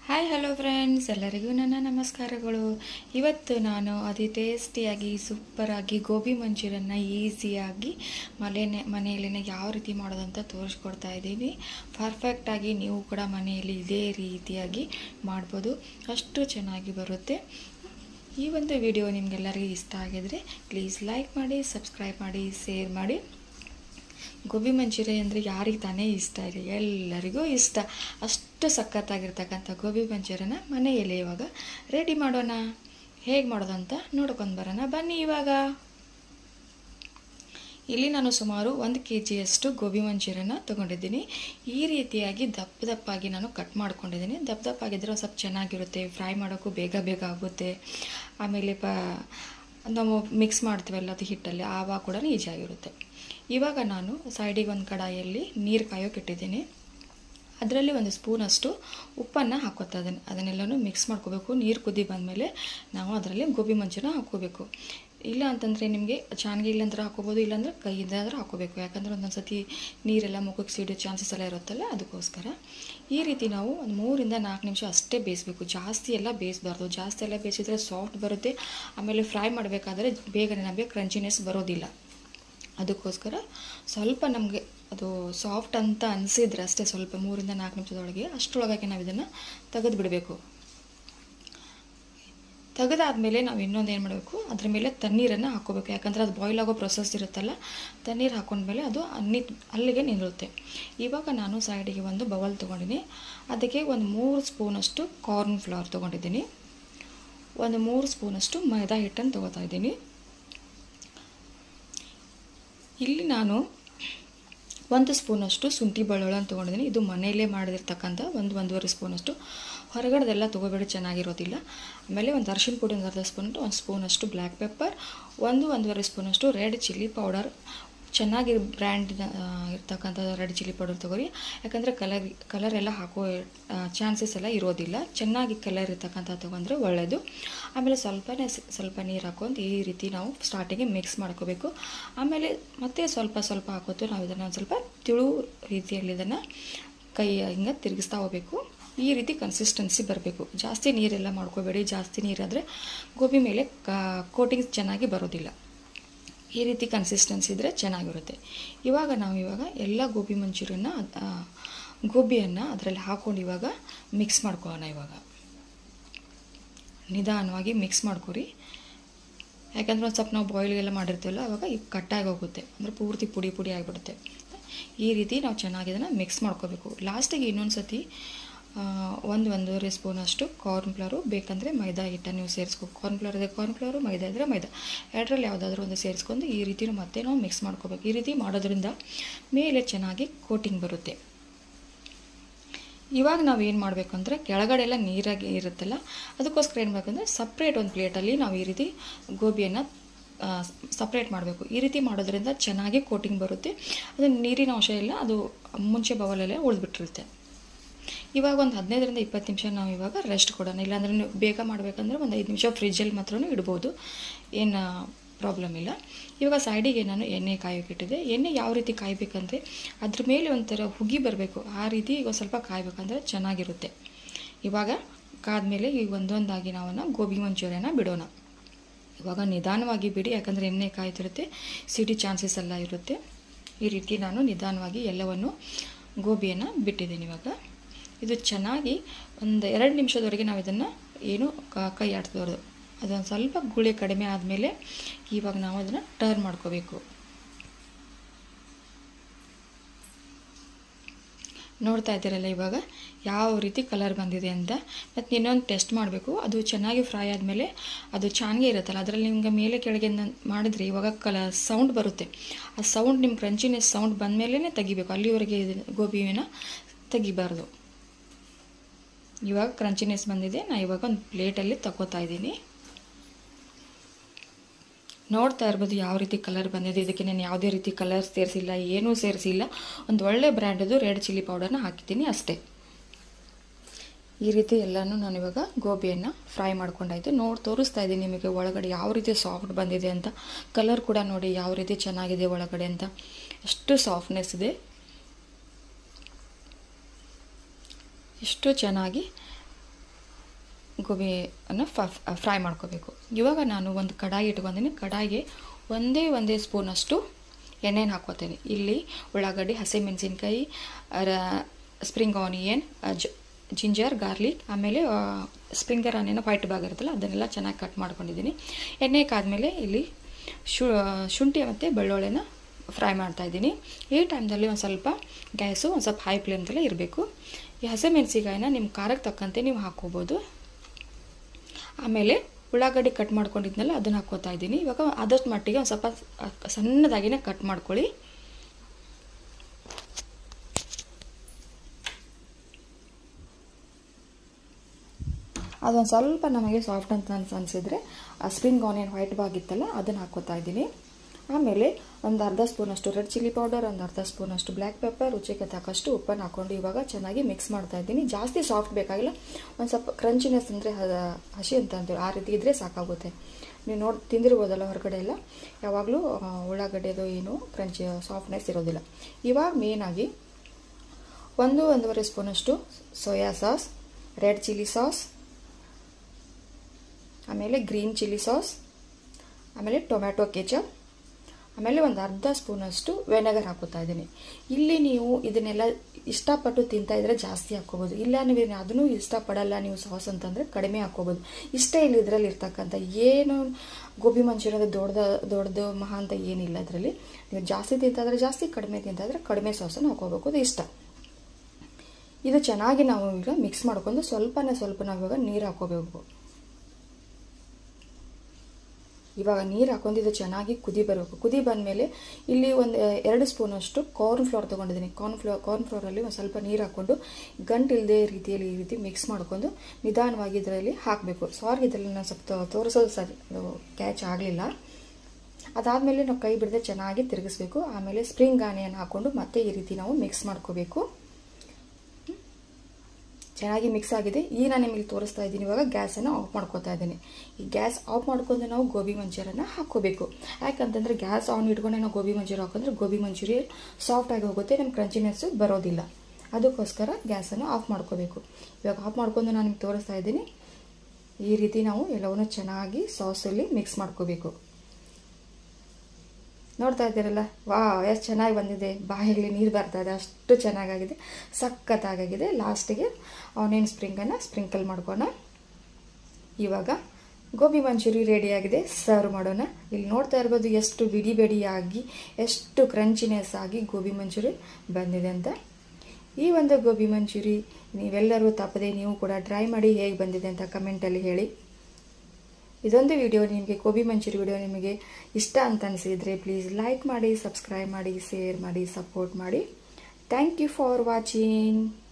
hi hello friends ಎಲ್ಲರಿಗೂ ನನ್ನ ನಮಸ್ಕಾರಗಳು ಇವತ್ತು ನಾನು ಅತಿ ಟೇಸ್ಟಿಯಾಗಿ ಸೂಪರಾಗಿ ಗೋಬಿ ಮಂಚೂರಿಯನ್ನ ಈಸಿಯಾಗಿ ಮನೆಯೇ ಮನೆಯಲ್ಲೇ ಯಾವ ರೀತಿ ಮಾಡೋದಂತ ತೋರಿಸ್ಕೊಡ್ತಾ ಇದ್ದೀನಿ ಪರ್ಫೆಕ್ಟಾಗಿ ನೀವು ಕೂಡ ಮನೆಯಲ್ಲಿ ಇದೇ ರೀತಿಯಾಗಿ ಮಾಡ್ಬೋದು ಅಷ್ಟು ಚೆನ್ನಾಗಿ ಬರುತ್ತೆ ಈ ಒಂದು ವಿಡಿಯೋ ನಿಮಗೆಲ್ಲರಿಗೂ ಇಷ್ಟ ಆಗಿದರೆ ಪ್ಲೀಸ್ ಲೈಕ್ ಮಾಡಿ ಸಬ್ಸ್ಕ್ರೈಬ್ ಮಾಡಿ ಶೇರ್ ಮಾಡಿ ಗೋಬಿ ಮಂಚೂರಿ ಅಂದರೆ ಯಾರಿಗೆ ತಾನೇ ಇಷ್ಟ ಇದೆ ಎಲ್ಲರಿಗೂ ಇಷ್ಟ ಅಷ್ಟು ಸಖತ್ತಾಗಿರ್ತಕ್ಕಂಥ ಗೋಬಿ ಮಂಚೂರಿಯನ ಮನೆಯಲ್ಲಿ ಇವಾಗ ರೆಡಿ ಮಾಡೋಣ ಹೇಗೆ ಮಾಡೋದಂತ ನೋಡ್ಕೊಂಡು ಬರೋಣ ಬನ್ನಿ ಇವಾಗ ಇಲ್ಲಿ ನಾನು ಸುಮಾರು ಒಂದು ಕೆ ಜಿಯಷ್ಟು ಗೋಬಿ ಮಂಚೂರಿಯನ್ನ ತೊಗೊಂಡಿದ್ದೀನಿ ಈ ರೀತಿಯಾಗಿ ದಪ್ಪ ದಪ್ಪಾಗಿ ನಾನು ಕಟ್ ಮಾಡ್ಕೊಂಡಿದ್ದೀನಿ ದಪ್ಪ ದಪ್ಪಾಗಿದ್ದರೆ ಸ್ವಲ್ಪ ಚೆನ್ನಾಗಿರುತ್ತೆ ಫ್ರೈ ಮಾಡೋಕ್ಕೂ ಬೇಗ ಬೇಗ ಆಗುತ್ತೆ ಆಮೇಲೆ ಪ ನಾವು ಮಿಕ್ಸ್ ಮಾಡ್ತೀವಲ್ಲ ಅದು ಹಿಟ್ಟಲ್ಲಿ ಆವಾಗ ಕೂಡ ಈಜಿಯಾಗಿರುತ್ತೆ ಇವಾಗ ನಾನು ಸೈಡಿಗೆ ಒಂದು ಕಡಾಯಲ್ಲಿ ನೀರು ಕಾಯೋಕೆ ಇಟ್ಟಿದ್ದೀನಿ ಅದರಲ್ಲಿ ಒಂದು ಸ್ಪೂನಷ್ಟು ಉಪ್ಪನ್ನು ಹಾಕೋತಾ ಇದ್ದೀನಿ ಅದನ್ನೆಲ್ಲನೂ ಮಿಕ್ಸ್ ಮಾಡ್ಕೋಬೇಕು ನೀರು ಕುದಿ ಬಂದಮೇಲೆ ನಾವು ಅದರಲ್ಲಿ ಗೋಬಿ ಮಂಚೂರಿನ ಹಾಕ್ಕೋಬೇಕು ಇಲ್ಲ ಅಂತಂದರೆ ನಿಮಗೆ ಚೆನ್ನಾಗಿ ಇಲ್ಲಾಂದ್ರೆ ಹಾಕೋಬೋದು ಇಲ್ಲಾಂದ್ರೆ ಕೈಯಿಂದ ಆದರೂ ಹಾಕೋಬೇಕು ಯಾಕಂದರೆ ಒಂದೊಂದು ಸತಿ ನೀರೆಲ್ಲ ಮುಖಕ್ಕೆ ಸಿಡೋ ಚಾನ್ಸಸ್ ಎಲ್ಲ ಇರುತ್ತಲ್ಲ ಅದಕ್ಕೋಸ್ಕರ ಈ ರೀತಿ ನಾವು ಒಂದು ಮೂರಿಂದ ನಾಲ್ಕು ನಿಮಿಷ ಅಷ್ಟೇ ಬೇಯಿಸ್ಬೇಕು ಜಾಸ್ತಿ ಎಲ್ಲ ಬೇಯಿಸಬಾರ್ದು ಜಾಸ್ತಿ ಎಲ್ಲ ಬೇಯಿಸಿದ್ರೆ ಸಾಫ್ಟ್ ಬರುತ್ತೆ ಆಮೇಲೆ ಫ್ರೈ ಮಾಡಬೇಕಾದ್ರೆ ಬೇಗನೆ ನಮಗೆ ಕ್ರಂಚಿನೆಸ್ ಬರೋದಿಲ್ಲ ಅದಕ್ಕೋಸ್ಕರ ಸ್ವಲ್ಪ ನಮಗೆ ಅದು ಸಾಫ್ಟ್ ಅಂತ ಅನಿಸಿದ್ರೆ ಅಷ್ಟೇ ಸ್ವಲ್ಪ ಮೂರಿಂದ ನಾಲ್ಕು ನಿಮಿಷದೊಳಗೆ ಅಷ್ಟರೊಳಗೆ ನಾವು ಇದನ್ನು ತೆಗೆದು ಬಿಡಬೇಕು ತೆಗೆದಾದ್ಮೇಲೆ ನಾವು ಇನ್ನೊಂದು ಏನು ಮಾಡಬೇಕು ಅದ್ರ ಮೇಲೆ ತಣ್ಣೀರನ್ನು ಹಾಕ್ಕೋಬೇಕು ಯಾಕಂದರೆ ಅದು ಬಾಯ್ಲ್ ಆಗೋ ಪ್ರೊಸೆಸ್ ಇರುತ್ತಲ್ಲ ತಣ್ಣೀರು ಹಾಕೊಂಡ್ಮೇಲೆ ಅದು ಅನ್ನಿ ಅಲ್ಲಿಗೆ ನಿಲ್ಲುತ್ತೆ ಇವಾಗ ನಾನು ಸೈಡಿಗೆ ಒಂದು ಬವಲ್ ತೊಗೊಂಡಿನಿ ಅದಕ್ಕೆ ಒಂದು ಮೂರು ಸ್ಪೂನಷ್ಟು ಕಾರ್ನ್ ಫ್ಲವರ್ ತೊಗೊಂಡಿದ್ದೀನಿ ಒಂದು ಮೂರು ಸ್ಪೂನಷ್ಟು ಮೈದಾ ಹಿಟ್ಟನ್ನು ತೊಗೋತಾ ಇದ್ದೀನಿ ಇಲ್ಲಿ ನಾನು ಒಂದು ಸ್ಪೂನಷ್ಟು ಶುಂಠಿ ಬೆಳ್ಳುಳ್ಳಿ ತೊಗೊಂಡಿದ್ದೀನಿ ಇದು ಮನೆಯಲ್ಲೇ ಮಾಡಿದಿರ್ತಕ್ಕಂಥ ಒಂದು ಒಂದೂವರೆ ಸ್ಪೂನಷ್ಟು ಹೊರಗಡೆದೆಲ್ಲ ತೊಗೋಬೇಡಿ ಚೆನ್ನಾಗಿರೋದಿಲ್ಲ ಆಮೇಲೆ ಒಂದು ಅರಿಶಿನ ಪುಡಿ ಒಂದು ಅರ್ಧ ಸ್ಪೂನ್ ಒಂದು ಸ್ಪೂನಷ್ಟು ಬ್ಲ್ಯಾಕ್ ಪೆಪ್ಪರ್ ಒಂದು ಒಂದೂವರೆ ಸ್ಪೂನಷ್ಟು ರೆಡ್ ಚಿಲ್ಲಿ ಪೌಡರ್ ಚೆನ್ನಾಗಿ ಬ್ರ್ಯಾಂಡ್ ಇರ್ತಕ್ಕಂಥ ರೆಡ್ ಚಿಲ್ಲಿ ಪೌಡರ್ ತೊಗೊರಿ ಯಾಕಂದರೆ ಕಲರ್ ಕಲರ್ ಎಲ್ಲ ಹಾಕೋ ಚಾನ್ಸಸ್ ಎಲ್ಲ ಇರೋದಿಲ್ಲ ಚೆನ್ನಾಗಿ ಕಲರ್ ಇರ್ತಕ್ಕಂಥ ತೊಗೊಂಡ್ರೆ ಒಳ್ಳೆಯದು ಆಮೇಲೆ ಸ್ವಲ್ಪನೇ ಸ್ವಲ್ಪ ನೀರು ಹಾಕೊಂಡು ಈ ರೀತಿ ನಾವು ಸ್ಟಾರ್ಟಿಗೆ ಮಿಕ್ಸ್ ಮಾಡ್ಕೋಬೇಕು ಆಮೇಲೆ ಮತ್ತೆ ಸ್ವಲ್ಪ ಸ್ವಲ್ಪ ಹಾಕೋತು ನಾವು ಇದನ್ನು ಒಂದು ಸ್ವಲ್ಪ ತಿಳು ರೀತಿಯಲ್ಲಿ ಇದನ್ನು ಕೈ ಹಿಂಗೆ ತಿರುಗಿಸ್ತಾ ಹೋಗಬೇಕು ಈ ರೀತಿ ಕನ್ಸಿಸ್ಟೆನ್ಸಿ ಬರಬೇಕು ಜಾಸ್ತಿ ನೀರೆಲ್ಲ ಮಾಡ್ಕೋಬೇಡಿ ಜಾಸ್ತಿ ನೀರಾದರೆ ಗೋಬಿ ಮೇಲೆ ಕೋಟಿಂಗ್ ಚೆನ್ನಾಗಿ ಬರೋದಿಲ್ಲ ಈ ರೀತಿ ಕನ್ಸಿಸ್ಟೆನ್ಸಿ ಇದ್ದರೆ ಚೆನ್ನಾಗಿರುತ್ತೆ ಇವಾಗ ನಾವು ಇವಾಗ ಎಲ್ಲ ಗೋಬಿ ಮಂಚೂರಿಯನ್ನ ಗೋಬಿಯನ್ನು ಅದರಲ್ಲಿ ಹಾಕ್ಕೊಂಡು ಇವಾಗ ಮಿಕ್ಸ್ ಮಾಡ್ಕೊಳ್ಳೋಣ ಇವಾಗ ನಿಧಾನವಾಗಿ ಮಿಕ್ಸ್ ಮಾಡ್ಕೊರಿ ಯಾಕಂದ್ರೆ ಒಂದು ಸ್ವಲ್ಪ ನಾವು ಬಾಯ್ಲಿಗೆಲ್ಲ ಮಾಡಿರ್ತೀವಲ್ಲ ಅವಾಗ ಈಗ ಕಟ್ಟಾಗಿ ಹೋಗುತ್ತೆ ಅಂದರೆ ಪೂರ್ತಿ ಪುಡಿ ಪುಡಿ ಆಗಿಬಿಡುತ್ತೆ ಈ ರೀತಿ ನಾವು ಚೆನ್ನಾಗಿ ಇದನ್ನು ಮಿಕ್ಸ್ ಮಾಡ್ಕೋಬೇಕು ಲಾಸ್ಟಿಗೆ ಇನ್ನೊಂದು ಸತಿ ಒಂದು ಒಂದೂವರೆ ಸ್ಪೂನಷ್ಟು ಕಾರ್ನ್ ಫ್ಲವರು ಬೇಕಂದರೆ ಮೈದಾ ಹಿಟ್ಟನ್ನು ನೀವು ಸೇರಿಸ್ಕೊ ಕಾರ್ನ್ ಫ್ಲವರ್ ಇದೆ ಕಾರ್ನ್ ಫ್ಲವರು ಮೈದಾ ಇದ್ದರೆ ಮೈದಾ ಎರಡರಲ್ಲಿ ಯಾವುದಾದ್ರೂ ಒಂದು ಸೇರಿಸ್ಕೊಂಡು ಈ ರೀತಿ ಮತ್ತೆ ನಾವು ಮಿಕ್ಸ್ ಮಾಡ್ಕೋಬೇಕು ಈ ರೀತಿ ಮಾಡೋದ್ರಿಂದ ಮೇಲೆ ಚೆನ್ನಾಗಿ ಕೋಟಿಂಗ್ ಬರುತ್ತೆ ಇವಾಗ ನಾವು ಏನು ಮಾಡಬೇಕು ಅಂದರೆ ಕೆಳಗಡೆ ಎಲ್ಲ ನೀರಾಗಿ ಇರುತ್ತಲ್ಲ ಅದಕ್ಕೋಸ್ಕರ ಏನು ಮಾಡಬೇಕಂದ್ರೆ ಸಪ್ರೇಟ್ ಒಂದು ಪ್ಲೇಟಲ್ಲಿ ನಾವು ಈ ರೀತಿ ಗೋಬಿಯನ್ನು ಸಪ್ರೇಟ್ ಮಾಡಬೇಕು ಈ ರೀತಿ ಮಾಡೋದ್ರಿಂದ ಚೆನ್ನಾಗಿ ಕೋಟಿಂಗ್ ಬರುತ್ತೆ ಅದು ನೀರಿನ ಅಂಶ ಎಲ್ಲ ಅದು ಮುಂಚೆ ಬವಲಲ್ಲೇ ಉಳಿದ್ಬಿಟ್ಟಿರುತ್ತೆ ಇವಾಗ ಒಂದು ಹದಿನೈದರಿಂದ ಇಪ್ಪತ್ತು ನಿಮಿಷ ನಾವು ಇವಾಗ ರೆಸ್ಟ್ ಕೊಡೋಣ ಇಲ್ಲಾಂದ್ರೆ ನೀವು ಬೇಗ ಮಾಡಬೇಕಂದ್ರೆ ಒಂದು ಐದು ನಿಮಿಷ ಫ್ರಿಜ್ಜಲ್ಲಿ ಮಾತ್ರ ಇಡ್ಬೋದು ಏನು ಪ್ರಾಬ್ಲಮ್ ಇಲ್ಲ ಇವಾಗ ಸೈಡಿಗೆ ನಾನು ಎಣ್ಣೆ ಕಾಯೋಕ್ಕಿಟ್ಟಿದೆ ಎಣ್ಣೆ ಯಾವ ರೀತಿ ಕಾಯಬೇಕಂದ್ರೆ ಅದ್ರ ಮೇಲೆ ಒಂಥರ ಹುಗಿ ಬರಬೇಕು ಆ ರೀತಿ ಈಗ ಸ್ವಲ್ಪ ಕಾಯಬೇಕಂದ್ರೆ ಚೆನ್ನಾಗಿರುತ್ತೆ ಇವಾಗ ಕಾದ್ಮೇಲೆ ಈಗ ಒಂದೊಂದಾಗಿ ನಾವನ್ನ ಗೋಬಿ ಮಂಚೂರಿಯನ್ನ ಬಿಡೋಣ ಇವಾಗ ನಿಧಾನವಾಗಿ ಬಿಡಿ ಯಾಕಂದರೆ ಎಣ್ಣೆ ಕಾಯ್ತಿರುತ್ತೆ ಸಿಡಿ ಚಾನ್ಸಸ್ ಎಲ್ಲ ಇರುತ್ತೆ ಈ ರೀತಿ ನಾನು ನಿಧಾನವಾಗಿ ಎಲ್ಲವನ್ನು ಗೋಬಿಯನ್ನು ಬಿಟ್ಟಿದ್ದೀನಿ ಇವಾಗ ಇದು ಚೆನ್ನಾಗಿ ಒಂದು ಎರಡು ನಿಮಿಷದವರೆಗೆ ನಾವು ಇದನ್ನು ಏನು ಕೈ ಆಡ್ತವ್ರದ್ದು ಅದೊಂದು ಸ್ವಲ್ಪ ಗುಳಿ ಕಡಿಮೆ ಆದಮೇಲೆ ಇವಾಗ ನಾವು ಅದನ್ನು ಟರ್ನ್ ಮಾಡ್ಕೋಬೇಕು ನೋಡ್ತಾ ಇದ್ದೀರಲ್ಲ ಇವಾಗ ಯಾವ ರೀತಿ ಕಲರ್ ಬಂದಿದೆ ಅಂತ ಮತ್ತು ಇನ್ನೊಂದು ಟೆಸ್ಟ್ ಮಾಡಬೇಕು ಅದು ಚೆನ್ನಾಗಿ ಫ್ರೈ ಆದಮೇಲೆ ಅದು ಚೆನ್ನಾಗೇ ಇರುತ್ತಲ್ಲ ಅದರಲ್ಲಿ ನಿಮ್ಗೆ ಮೇಲೆ ಕೆಳಗೆ ಮಾಡಿದ್ರೆ ಇವಾಗ ಕಲ ಸೌಂಡ್ ಬರುತ್ತೆ ಆ ಸೌಂಡ್ ನಿಮ್ಮ ಕ್ರಂಚಿನೆಸ್ ಸೌಂಡ್ ಬಂದಮೇಲೆ ತೆಗಿಬೇಕು ಅಲ್ಲಿವರೆಗೆ ಗೋಬಿನ ತೆಗಿಬಾರ್ದು ಇವಾಗ ಕ್ರಂಚಿನೆಸ್ ಬಂದಿದೆ ನಾನು ಇವಾಗ ಒಂದು ಪ್ಲೇಟಲ್ಲಿ ತಗೋತಾ ಇದ್ದೀನಿ ನೋಡ್ತಾ ಇರ್ಬೋದು ಯಾವ ರೀತಿ ಕಲರ್ ಬಂದಿದೆ ಇದಕ್ಕೆ ನಾನು ಯಾವುದೇ ರೀತಿ ಕಲರ್ ಸೇರಿಸಿಲ್ಲ ಏನೂ ಸೇರಿಸಿಲ್ಲ ಒಂದು ಒಳ್ಳೆ ಬ್ರ್ಯಾಂಡದು ರೆಡ್ ಚಿಲ್ಲಿ ಪೌಡರ್ನ ಹಾಕಿದ್ದೀನಿ ಅಷ್ಟೇ ಈ ರೀತಿ ಎಲ್ಲನೂ ನಾನು ಇವಾಗ ಗೋಬಿಯನ್ನು ಫ್ರೈ ಮಾಡ್ಕೊಂಡಾಯ್ತು ನೋಡಿ ತೋರಿಸ್ತಾ ಇದ್ದೀನಿ ನಿಮಗೆ ಒಳಗಡೆ ಯಾವ ರೀತಿ ಸಾಫ್ಟ್ ಬಂದಿದೆ ಅಂತ ಕಲರ್ ಕೂಡ ನೋಡಿ ಯಾವ ರೀತಿ ಚೆನ್ನಾಗಿದೆ ಒಳಗಡೆ ಅಂತ ಎಷ್ಟು ಸಾಫ್ಟ್ನೆಸ್ ಇದೆ ಎಷ್ಟು ಚೆನ್ನಾಗಿ ಗೋಬಿಯನ್ನು ಫ್ರೈ ಮಾಡ್ಕೋಬೇಕು ಇವಾಗ ನಾನು ಒಂದು ಕಡಾಯಿ ಇಟ್ಕೊಂಡಿನಿ ಕಡಾಯಿಗೆ ಒಂದೇ ಒಂದೇ ಸ್ಪೂನಷ್ಟು ಎಣ್ಣೆನ ಹಾಕ್ಕೋತೇನೆ ಇಲ್ಲಿ ಉಳ್ಳಾಗಡ್ಡಿ ಹಸಿಮೆಣಸಿನ್ಕಾಯಿ ಸ್ಪ್ರಿಂಗ್ ಆನಿಯನ್ ಜ ಜಿಂಜರ್ ಗಾರ್ಲಿಕ್ ಆಮೇಲೆ ಸ್ಪ್ರಿಂಗರ್ ಆನಿಯನ್ ವೈಟ್ ಭಾಗ ಇರುತ್ತಲ್ಲ ಅದನ್ನೆಲ್ಲ ಚೆನ್ನಾಗಿ ಕಟ್ ಮಾಡ್ಕೊಂಡಿದ್ದೀನಿ ಎಣ್ಣೆ ಕಾದ್ಮೇಲೆ ಇಲ್ಲಿ ಶು ಶುಂಠಿ ಮತ್ತು ಬೆಳ್ಳುಳ್ಳಿನ ಫ್ರೈ ಮಾಡ್ತಾಯಿದ್ದೀನಿ ಈ ಟೈಮ್ದಲ್ಲಿ ಒಂದು ಸ್ವಲ್ಪ ಗ್ಯಾಸು ಒಂದು ಸ್ವಲ್ಪ ಹೈ ಫ್ಲೇಮ್ದಲ್ಲೇ ಇರಬೇಕು ಈ ಹಸಿಮೆಣಸಿಕಾಯಿನ ನಿಮ್ಮ ಖಾರಕ್ಕೆ ತಕ್ಕಂತೆ ನೀವು ಹಾಕ್ಕೋಬೋದು ಆಮೇಲೆ ಉಳ್ಳಾಗಡ್ಡಿ ಕಟ್ ಮಾಡ್ಕೊಂಡಿದ್ನಲ್ಲ ಅದನ್ನು ಹಾಕ್ಕೋತಾ ಇದ್ದೀನಿ ಇವಾಗ ಆದಷ್ಟು ಮಟ್ಟಿಗೆ ಒಂದು ಸ್ವಲ್ಪ ಸಣ್ಣದಾಗಿನೇ ಕಟ್ ಮಾಡ್ಕೊಳ್ಳಿ ಅದೊಂದು ಸ್ವಲ್ಪ ನಮಗೆ ಸಾಫ್ಟ್ ಅಂತ ಅನ್ಸ್ ಅನಿಸಿದ್ರೆ ಸ್ಪ್ರಿಂಗ್ ಆನಿಯನ್ ವೈಟ್ ಬಾಗಿತ್ತಲ್ಲ ಅದನ್ನು ಹಾಕ್ಕೋತಾ ಇದ್ದೀನಿ ಆಮೇಲೆ ಒಂದು ಅರ್ಧ ಸ್ಪೂನಷ್ಟು ರೆಡ್ ಚಿಲ್ಲಿ ಪೌಡರ್ ಒಂದು ಅರ್ಧ ಸ್ಪೂನಷ್ಟು ಬ್ಲ್ಯಾಕ್ ಪೆಪ್ಪರ್ ರುಚಿಗೆ ತಕ್ಕಷ್ಟು ಉಪ್ಪನ್ನು ಹಾಕ್ಕೊಂಡು ಇವಾಗ ಚೆನ್ನಾಗಿ ಮಿಕ್ಸ್ ಮಾಡ್ತಾ ಇದ್ದೀನಿ ಜಾಸ್ತಿ ಸಾಫ್ಟ್ ಬೇಕಾಗಿಲ್ಲ ಒಂದು ಸ್ವಲ್ಪ ಕ್ರಂಚಿನೆಸ್ ಅಂದರೆ ಹಸಿ ಅಂತ ಅಂತೀವಿ ಆ ರೀತಿ ಇದ್ದರೆ ಸಾಕಾಗುತ್ತೆ ನೀವು ನೋಡಿ ತಿಂದಿರ್ಬೋದಲ್ಲ ಹೊರಗಡೆ ಎಲ್ಲ ಯಾವಾಗಲೂ ಉಳ್ಳಾಗಡ್ಡೆದು ಏನು ಕ್ರಂಚಿ ಸಾಫ್ಟ್ನೆಸ್ ಇರೋದಿಲ್ಲ ಇವಾಗ ಮೇನಾಗಿ ಒಂದು ಒಂದೂವರೆ ಸ್ಪೂನಷ್ಟು soya sauce red chilli sauce ಆಮೇಲೆ ಗ್ರೀನ್ ಚಿಲ್ಲಿ ಸಾಸ್ ಆಮೇಲೆ ಟೊಮ್ಯಾಟೊ ಕೆಚಪ್ ಆಮೇಲೆ ಒಂದು ಅರ್ಧ ಸ್ಪೂನಷ್ಟು ವೆನೆಗರ್ ಹಾಕೋತಾ ಇದ್ದೀನಿ ಇಲ್ಲಿ ನೀವು ಇದನ್ನೆಲ್ಲ ಇಷ್ಟಪಟ್ಟು ತಿಂತಾ ಇದ್ರೆ ಜಾಸ್ತಿ ಹಾಕ್ಕೋಬೋದು ಇಲ್ಲ ನೀವು ಅದನ್ನು ಇಷ್ಟಪಡಲ್ಲ ನೀವು ಸಾಸ್ ಅಂತಂದರೆ ಕಡಿಮೆ ಹಾಕ್ಕೋಬೋದು ಇಷ್ಟ ಇಲ್ಲ ಇದರಲ್ಲಿ ಇರ್ತಕ್ಕಂಥ ಏನು ಗೋಬಿ ಮಂಚೂರಿಯನ್ ದೊಡ್ಡದ ದೊಡ್ಡದು ಮಹಾ ಅಂತ ಏನಿಲ್ಲ ಇದರಲ್ಲಿ ನೀವು ಜಾಸ್ತಿ ತಿಂತಾದ್ರೆ ಜಾಸ್ತಿ ಕಡಿಮೆ ತಿಂತಾದ್ರೆ ಕಡಿಮೆ ಸಾಸನ್ನು ಹಾಕೋಬೇಕು ಅದು ಇಷ್ಟ ಇದು ಚೆನ್ನಾಗಿ ನಾವು ಈಗ ಮಿಕ್ಸ್ ಮಾಡ್ಕೊಂಡು ಸ್ವಲ್ಪನೇ ಸ್ವಲ್ಪ ನಾವು ಇವಾಗ ನೀರು ಹಾಕೋಬೇಕು ಇವಾಗ ನೀರು ಹಾಕೊಂಡು ಇದು ಚೆನ್ನಾಗಿ ಕುದಿ ಬರಬೇಕು ಕುದಿ ಬಂದಮೇಲೆ ಇಲ್ಲಿ ಒಂದು ಎರಡು ಸ್ಪೂನಷ್ಟು ಕಾರ್ನ್ ಫ್ಲೋರ್ ತೊಗೊಂಡಿದ್ದೀನಿ ಕಾರ್ನ್ ಫ್ಲೋ ಕಾರ್ನ್ ಫ್ಲೋರಲ್ಲಿ ಒಂದು ಸ್ವಲ್ಪ ನೀರು ಹಾಕ್ಕೊಂಡು ಗಂಟು ಇಲ್ಲದೆ ರೀತಿಯಲ್ಲಿ ಈ ರೀತಿ ಮಿಕ್ಸ್ ಮಾಡ್ಕೊಂಡು ನಿಧಾನವಾಗಿ ಇದರಲ್ಲಿ ಹಾಕಬೇಕು ಸಾರಿ ಇದರಲ್ಲಿ ನಾನು ಸ್ವಲ್ಪ ತೋರಿಸೋದು ಸರಿ ಕ್ಯಾಚ್ ಆಗಲಿಲ್ಲ ಅದಾದಮೇಲೆ ನಾವು ಕೈ ಬಿಡದೆ ಚೆನ್ನಾಗಿ ತಿರುಗಿಸ್ಬೇಕು ಆಮೇಲೆ ಸ್ಪ್ರಿಂಗ್ ಆನಿಯನ್ ಹಾಕ್ಕೊಂಡು ಮತ್ತೆ ಈ ರೀತಿ ನಾವು ಮಿಕ್ಸ್ ಮಾಡ್ಕೋಬೇಕು ಚೆನ್ನಾಗಿ ಮಿಕ್ಸ್ ಆಗಿದೆ ಈಗ ನಾನು ನಿಮಗೆ ತೋರಿಸ್ತಾ ಇದ್ದೀನಿ ಇವಾಗ ಗ್ಯಾಸನ್ನು ಆಫ್ ಮಾಡ್ಕೋತಾ ಇದ್ದೀನಿ ಈ ಗ್ಯಾಸ್ ಆಫ್ ಮಾಡ್ಕೊಂಡು ನಾವು ಗೋಬಿ ಮಂಚೂರಿಯನ್ನ ಹಾಕ್ಕೋಬೇಕು ಯಾಕಂತಂದರೆ ಗ್ಯಾಸ್ ಆನ್ ಇಟ್ಕೊಂಡೆ ನಾವು ಗೋಬಿ ಮಂಚೂರಿ ಹಾಕೊಂಡ್ರೆ ಗೋಬಿ ಮಂಚೂರಿ ಸಾಫ್ಟ್ ಆಗಿ ಹೋಗುತ್ತೆ ನಮ್ಮ ಕ್ರಂಚಿನೆಸ್ಸು ಬರೋದಿಲ್ಲ ಅದಕ್ಕೋಸ್ಕರ ಗ್ಯಾಸನ್ನು ಆಫ್ ಮಾಡ್ಕೋಬೇಕು ಇವಾಗ ಆಫ್ ಮಾಡ್ಕೊಂಡು ನಾನು ನಿಮ್ಗೆ ತೋರಿಸ್ತಾ ಇದ್ದೀನಿ ಈ ರೀತಿ ನಾವು ಎಲ್ಲವನ್ನೂ ಚೆನ್ನಾಗಿ ಸಾಸಲ್ಲಿ ಮಿಕ್ಸ್ ಮಾಡ್ಕೋಬೇಕು ನೋಡ್ತಾ ಇದ್ದೀರಲ್ಲ ವಾ ಎಷ್ಟು ಚೆನ್ನಾಗಿ ಬಂದಿದೆ ಬಾಯಲ್ಲಿ ನೀರು ಬರ್ತಾ ಇದೆ ಅಷ್ಟು ಚೆನ್ನಾಗಾಗಿದೆ ಸಖತ್ತಾಗಿದೆ ಲಾಸ್ಟಿಗೆ ಆನಿಯನ್ ಸ್ಪ್ರಿಂಗನ್ನು ಸ್ಪ್ರಿಂಕಲ್ ಮಾಡ್ಕೋಣ ಇವಾಗ ಗೋಬಿ ಮಂಚೂರಿ ರೆಡಿಯಾಗಿದೆ ಸರ್ವ್ ಮಾಡೋಣ ಇಲ್ಲಿ ನೋಡ್ತಾ ಇರ್ಬೋದು ಎಷ್ಟು ಬಿಡಿ ಬಿಡಿಯಾಗಿ ಎಷ್ಟು ಕ್ರಂಚಿನೆಸ್ ಆಗಿ ಗೋಬಿ ಮಂಚೂರಿ ಬಂದಿದೆ ಅಂತ ಈ ಒಂದು ಗೋಬಿ ಮಂಚೂರಿ ನೀವೆಲ್ಲರೂ ತಪ್ಪದೆ ನೀವು ಕೂಡ ಟ್ರೈ ಮಾಡಿ ಹೇಗೆ ಬಂದಿದೆ ಅಂತ ಕಮೆಂಟಲ್ಲಿ ಹೇಳಿ ಇದೊಂದು ವಿಡಿಯೋ ನಿಮಗೆ ಗೋಬಿ ಮಂಚೂರಿ ವಿಡಿಯೋ ನಿಮಗೆ ಇಷ್ಟ ಅಂತ ಅನಿಸಿದರೆ ಪ್ಲೀಸ್ ಲೈಕ್ ಮಾಡಿ ಸಬ್ಸ್ಕ್ರೈಬ್ ಮಾಡಿ ಶೇರ್ ಮಾಡಿ ಸಪೋರ್ಟ್ ಮಾಡಿ ಥ್ಯಾಂಕ್ ಯು ಫಾರ್ ವಾಚಿಂಗ್